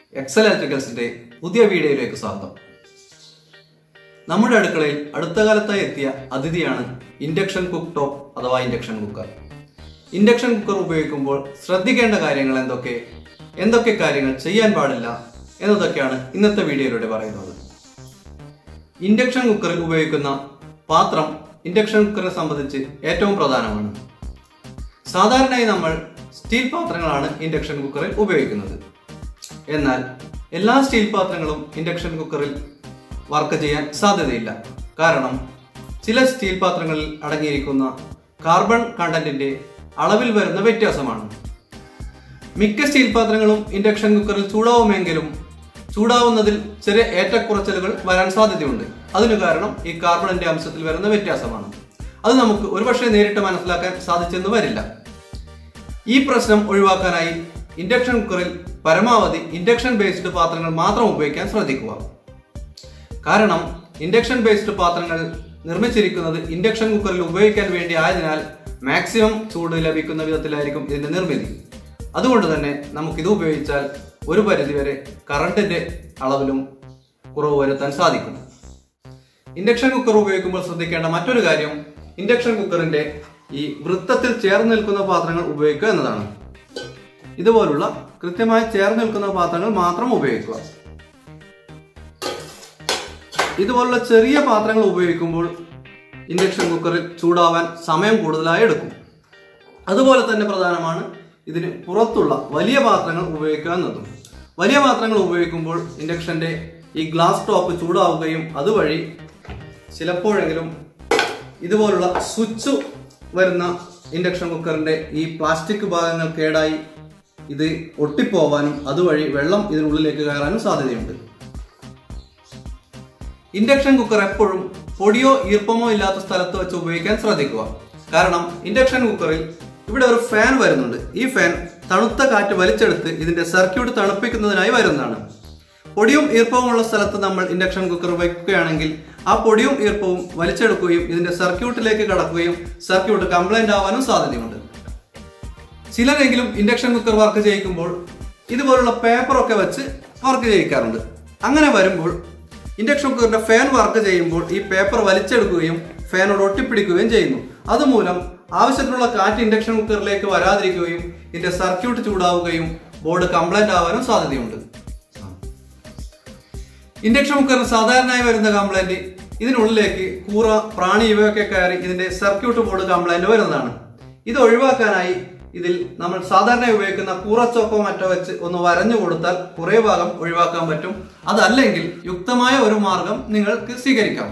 Excel ഇലക്ട്രിക്കൽസിന്റെ പുതിയ വീഡിയോയിലേക്ക് സ്വാഗതം നമ്മുടെ അടുക്കളയിൽ അടുത്ത കാലത്തായി എത്തിയ അതിഥിയാണ് ഇൻഡക്ഷൻ കുക്ക് ടോപ്പ് അഥവാ ഇൻഡക്ഷൻ കുക്കർ ഇൻഡക്ഷൻ കുക്കർ ഉപയോഗിക്കുമ്പോൾ ശ്രദ്ധിക്കേണ്ട കാര്യങ്ങൾ എന്തൊക്കെ എന്തൊക്കെ കാര്യങ്ങൾ ചെയ്യാൻ പാടില്ല എന്നതൊക്കെയാണ് ഇന്നത്തെ വീഡിയോയിലൂടെ പറയുന്നത് ഇൻഡക്ഷൻ കുക്കറിൽ ഉപയോഗിക്കുന്ന പാത്രം ഇൻഡക്ഷൻ കുക്കറിനെ സംബന്ധിച്ച് ഏറ്റവും പ്രധാനമാണ് സാധാരണയായി നമ്മൾ സ്റ്റീൽ പാത്രങ്ങളാണ് ഇൻഡക്ഷൻ കുക്കറിൽ ഉപയോഗിക്കുന്നത് എന്നാൽ എല്ലാ സ്റ്റീൽ പാത്രങ്ങളും ഇൻഡക്ഷൻ കുക്കറിൽ വർക്ക് ചെയ്യാൻ സാധ്യതയില്ല കാരണം ചില സ്റ്റീൽ പാത്രങ്ങളിൽ അടങ്ങിയിരിക്കുന്ന കാർബൺ കണ്ടന്റിന്റെ അളവിൽ വരുന്ന വ്യത്യാസമാണ് മിക്ക സ്റ്റീൽ പാത്രങ്ങളും ഇൻഡക്ഷൻ കുക്കറിൽ ചൂടാവുമെങ്കിലും ചൂടാവുന്നതിൽ ചെറിയ ഏറ്റക്കുറച്ചിലുകൾ വരാൻ സാധ്യതയുണ്ട് അതിനു കാരണം ഈ കാർബണിന്റെ അംശത്തിൽ വരുന്ന വ്യത്യാസമാണ് അത് നമുക്ക് ഒരുപക്ഷെ നേരിട്ട് മനസ്സിലാക്കാൻ സാധിച്ചെന്ന് വരില്ല ഈ പ്രശ്നം ഒഴിവാക്കാനായി ഇൻഡക്ഷൻ കുക്കറിൽ പരമാവധി ഇൻഡക്ഷൻ ബേസ്ഡ് പാത്രങ്ങൾ മാത്രം ഉപയോഗിക്കാൻ ശ്രദ്ധിക്കുക കാരണം ഇൻഡക്ഷൻ ബേസ്ഡ് പാത്രങ്ങൾ നിർമ്മിച്ചിരിക്കുന്നത് ഇൻഡക്ഷൻ കുക്കറിൽ ഉപയോഗിക്കാൻ വേണ്ടി ആയതിനാൽ മാക്സിമം ചൂട് ലഭിക്കുന്ന വിധത്തിലായിരിക്കും ഇതിന്റെ നിർമ്മിതി അതുകൊണ്ട് തന്നെ നമുക്കിത് ഉപയോഗിച്ചാൽ ഒരു പരിധിവരെ കറണ്ടിന്റെ അളവിലും കുറവ് വരുത്താൻ സാധിക്കും ഇൻഡക്ഷൻ കുക്കർ ഉപയോഗിക്കുമ്പോൾ ശ്രദ്ധിക്കേണ്ട മറ്റൊരു കാര്യം ഇൻഡക്ഷൻ കുക്കറിന്റെ ഈ വൃത്തത്തിൽ ചേർന്ന് നിൽക്കുന്ന പാത്രങ്ങൾ ഉപയോഗിക്കുക എന്നതാണ് ഇതുപോലുള്ള കൃത്യമായി ചേർന്ന് നിൽക്കുന്ന പാത്രങ്ങൾ മാത്രം ഉപയോഗിക്കുക ഇതുപോലുള്ള ചെറിയ പാത്രങ്ങൾ ഉപയോഗിക്കുമ്പോൾ ഇൻഡക്ഷൻ കുക്കറിൽ ചൂടാവാൻ സമയം കൂടുതലായി എടുക്കും അതുപോലെ തന്നെ പ്രധാനമാണ് ഇതിന് പുറത്തുള്ള വലിയ പാത്രങ്ങൾ ഉപയോഗിക്കുക എന്നതും വലിയ പാത്രങ്ങൾ ഉപയോഗിക്കുമ്പോൾ ഇൻഡക്ഷന്റെ ഈ ഗ്ലാസ് ടോപ്പ് ചൂടാവുകയും അതുവഴി ചിലപ്പോഴെങ്കിലും ഇതുപോലുള്ള സ്വിച്ച് വരുന്ന ഇൻഡക്ഷൻ കുക്കറിന്റെ ഈ പ്ലാസ്റ്റിക് ഭാഗങ്ങൾ കേടായി ഇത് ഒട്ടിപ്പോവാനും അതുവഴി വെള്ളം ഇതിനുള്ളിലേക്ക് കയറാനും സാധ്യതയുണ്ട് ഇൻഡക്ഷൻ കുക്കർ എപ്പോഴും പൊടിയോ ഈർപ്പമോ ഇല്ലാത്ത സ്ഥലത്ത് വെച്ച് ഉപയോഗിക്കാൻ ശ്രദ്ധിക്കുക കാരണം ഇൻഡക്ഷൻ കുക്കറിൽ ഇവിടെ ഒരു ഫാൻ വരുന്നുണ്ട് ഈ ഫാൻ തണുത്ത കാറ്റ് വലിച്ചെടുത്ത് ഇതിന്റെ സർക്യൂട്ട് തണുപ്പിക്കുന്നതിനായി വരുന്നതാണ് പൊടിയും ഈർപ്പവും ഉള്ള സ്ഥലത്ത് നമ്മൾ ഇൻഡക്ഷൻ കുക്കർ വയ്ക്കുകയാണെങ്കിൽ ആ പൊടിയും ഈർപ്പവും വലിച്ചെടുക്കുകയും ഇതിന്റെ സർക്യൂട്ടിലേക്ക് കടക്കുകയും സർക്യൂട്ട് കംപ്ലൈന്റ് ആവാനും സാധ്യതയുണ്ട് ചിലരെങ്കിലും ഇൻഡക്ഷൻ കുക്കർ വർക്ക് ചെയ്യിക്കുമ്പോൾ ഇതുപോലുള്ള പേപ്പറൊക്കെ വെച്ച് വർക്ക് ചെയ്യിക്കാറുണ്ട് അങ്ങനെ വരുമ്പോൾ ഇൻഡക്ഷൻ കുക്കറിന്റെ ഫാൻ വർക്ക് ചെയ്യുമ്പോൾ ഈ പേപ്പർ വലിച്ചെടുക്കുകയും ഫാനോട് ഒട്ടിപ്പിടിക്കുകയും ചെയ്യുന്നു അതുമൂലം ആവശ്യത്തിനുള്ള കാറ്റ് ഇൻഡക്ഷൻ കുക്കറിലേക്ക് വരാതിരിക്കുകയും ഇതിന്റെ സർക്യൂട്ട് ചൂടാവുകയും ബോർഡ് കംപ്ലൈന്റ് ആവാനും സാധ്യതയുണ്ട് ഇൻഡക്ഷൻ കുക്കറിന് സാധാരണയായി വരുന്ന കംപ്ലൈന്റ് ഇതിനുള്ളിലേക്ക് കൂറ പ്രാണി ഇവയൊക്കെ കയറി ഇതിന്റെ സർക്യൂട്ട് ബോർഡ് കംപ്ലൈന്റ് വരുന്നതാണ് ഇത് ഒഴിവാക്കാനായി ഇതിൽ നമ്മൾ സാധാരണയായി ഉപയോഗിക്കുന്ന കൂറച്ചോക്കോ മറ്റോ വെച്ച് ഒന്ന് വരഞ്ഞു കൊടുത്താൽ കുറേ ഭാഗം ഒഴിവാക്കാൻ പറ്റും അതല്ലെങ്കിൽ യുക്തമായ ഒരു മാർഗം നിങ്ങൾക്ക് സ്വീകരിക്കാം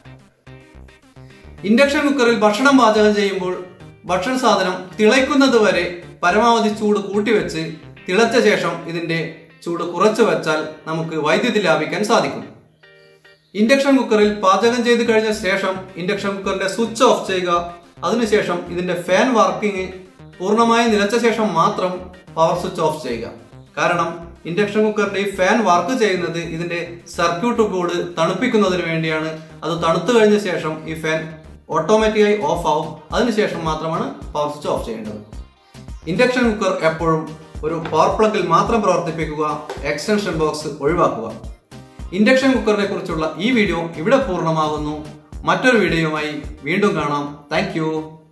ഇൻഡക്ഷൻ കുക്കറിൽ ഭക്ഷണം പാചകം ചെയ്യുമ്പോൾ ഭക്ഷണ സാധനം തിളയ്ക്കുന്നത് വരെ പരമാവധി ചൂട് കൂട്ടിവെച്ച് തിളച്ച ശേഷം ഇതിന്റെ ചൂട് കുറച്ചു വെച്ചാൽ നമുക്ക് വൈദ്യുതി ലാഭിക്കാൻ സാധിക്കും ഇൻഡക്ഷൻ കുക്കറിൽ പാചകം ചെയ്ത് കഴിഞ്ഞ ശേഷം ഇൻഡക്ഷൻ കുക്കറിന്റെ സ്വിച്ച് ഓഫ് ചെയ്യുക അതിനുശേഷം ഇതിന്റെ ഫാൻ വർക്കിംഗ് പൂർണ്ണമായി നിലച്ച ശേഷം മാത്രം പവർ സ്വിച്ച് ഓഫ് ചെയ്യുക കാരണം ഇൻഡക്ഷൻ കുക്കറിന്റെ ഈ ഫാൻ വർക്ക് ചെയ്യുന്നത് ഇതിന്റെ സർക്യൂട്ട് ബോർഡ് തണുപ്പിക്കുന്നതിന് വേണ്ടിയാണ് അത് തണുത്തു കഴിഞ്ഞ ശേഷം ഈ ഫാൻ ഓട്ടോമാറ്റിക്കായി ഓഫ് ആവും അതിനുശേഷം മാത്രമാണ് പവർ സ്വിച്ച് ഓഫ് ചെയ്യേണ്ടത് ഇൻഡക്ഷൻ കുക്കർ എപ്പോഴും ഒരു പവർ പ്ലഗിൽ മാത്രം പ്രവർത്തിപ്പിക്കുക എക്സ്റ്റൻഷൻ ബോക്സ് ഒഴിവാക്കുക ഇൻഡക്ഷൻ കുക്കറിനെ കുറിച്ചുള്ള ഈ വീഡിയോ ഇവിടെ പൂർണ്ണമാകുന്നു മറ്റൊരു വീഡിയോയുമായി വീണ്ടും കാണാം താങ്ക്